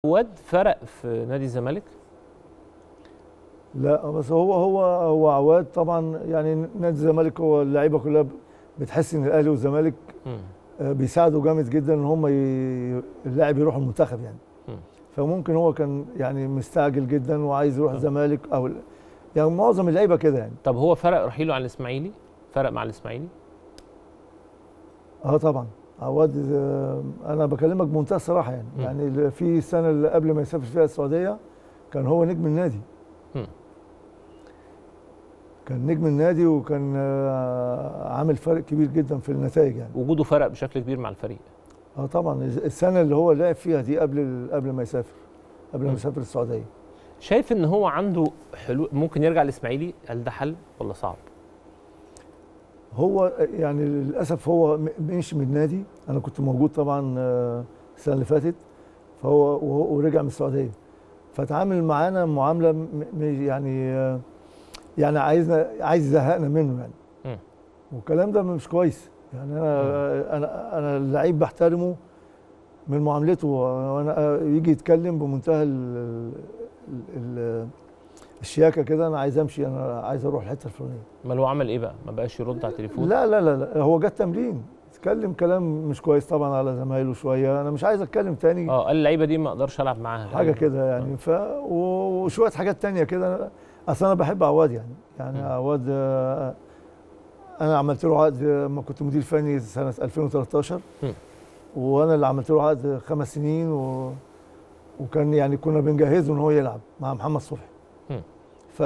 عواد فرق في نادي الزمالك لا بس هو هو هو عواد طبعا يعني نادي الزمالك هو اللعيبه كلها بتحس ان الاهلي والزمالك مم. آه، بيساعدوا جامد جدا ان هم ي... اللاعب يروح المنتخب يعني مم. فممكن هو كان يعني مستعجل جدا وعايز يروح آه. الزمالك او يعني معظم اللعيبه كده يعني طب هو فرق رحيله عن الاسماعيلي فرق مع الاسماعيلي اه طبعا عواد آه، انا بكلمك بمنتهى الصراحه يعني مم. يعني في السنه اللي قبل ما يسافر فيها السعوديه كان هو نجم النادي مم. كان نجم النادي وكان آه، عامل فرق كبير جدا في النتائج يعني وجوده فرق بشكل كبير مع الفريق اه طبعا السنه اللي هو لعب فيها دي قبل قبل ما يسافر قبل مم. ما يسافر السعوديه شايف ان هو عنده حلول ممكن يرجع الاسماعيلي هل ده حل ولا صعب هو يعني للاسف هو م- مشي من النادي انا كنت موجود طبعا آه، السنه اللي فاتت فهو وهو- ورجع من السعوديه فتعامل معانا معامله م- م- يعني آه، يعني عايزنا عايز يزهقنا منه يعني مم. والكلام ده مش كويس يعني انا انا انا اللعيب بحترمه من معاملته وانا يجي يتكلم بمنتهى ال ال الشياكه كده انا عايز امشي انا عايز اروح الحته الفلانيه امال هو عمل ايه بقى ما بقاش يرد على التليفون لا لا لا لا هو جه تمرين اتكلم كلام مش كويس طبعا على زمايله شويه انا مش عايز اتكلم تاني اه قال اللعيبه دي ما اقدرش العب معاها حاجه كده يعني ف و- وشويه حاجات تانية كده اصل انا بحب عواد يعني يعني مم. عواد آه، انا عملت له عقد لما كنت مدير فني سنه 2013 مم. وانا اللي عملت له عقد خمس سنين و... وكان يعني كنا بنجهزه ان هو يلعب مع محمد صبحي مم. ف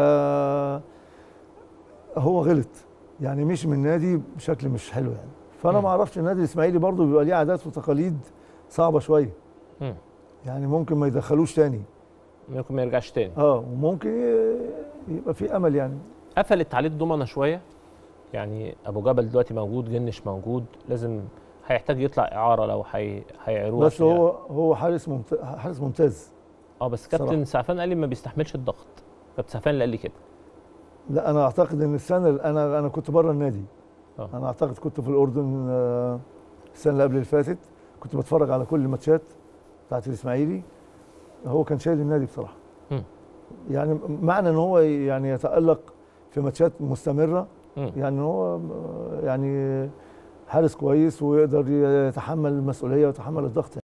هو غلط يعني مش من النادي بشكل مش حلو يعني فانا مم. ما اعرفش النادي الاسماعيلي برضه بيبقى ليه عادات وتقاليد صعبه شويه مم. يعني ممكن ما يدخلوش تاني ممكن ما يرجعش تاني اه وممكن ي- يبقى في امل يعني قفلت عليه الضمنه شويه يعني ابو جبل دلوقتي موجود جنش موجود لازم هيحتاج يطلع اعاره لو هي هيعيروه بس عشان يلعب. هو هو حارس ممتاز حارس ممتاز اه بس كابتن صراحة. سعفان قال لي ما بيستحملش الضغط كابتن سعفان اللي قال لي كده لا انا اعتقد ان السنه اللي انا انا كنت بره النادي آه. انا اعتقد كنت في الاردن آه، السنه اللي قبل اللي فاتت كنت بتفرج على كل الماتشات بتاعت الاسماعيلي هو كان شايل النادي بصراحه مم. يعني معنى ان هو يعني يتالق في ماتشات مستمره مم. يعني هو آه، يعني حارس كويس ويقدر يتحمل المسؤوليه ويتحمل الضغط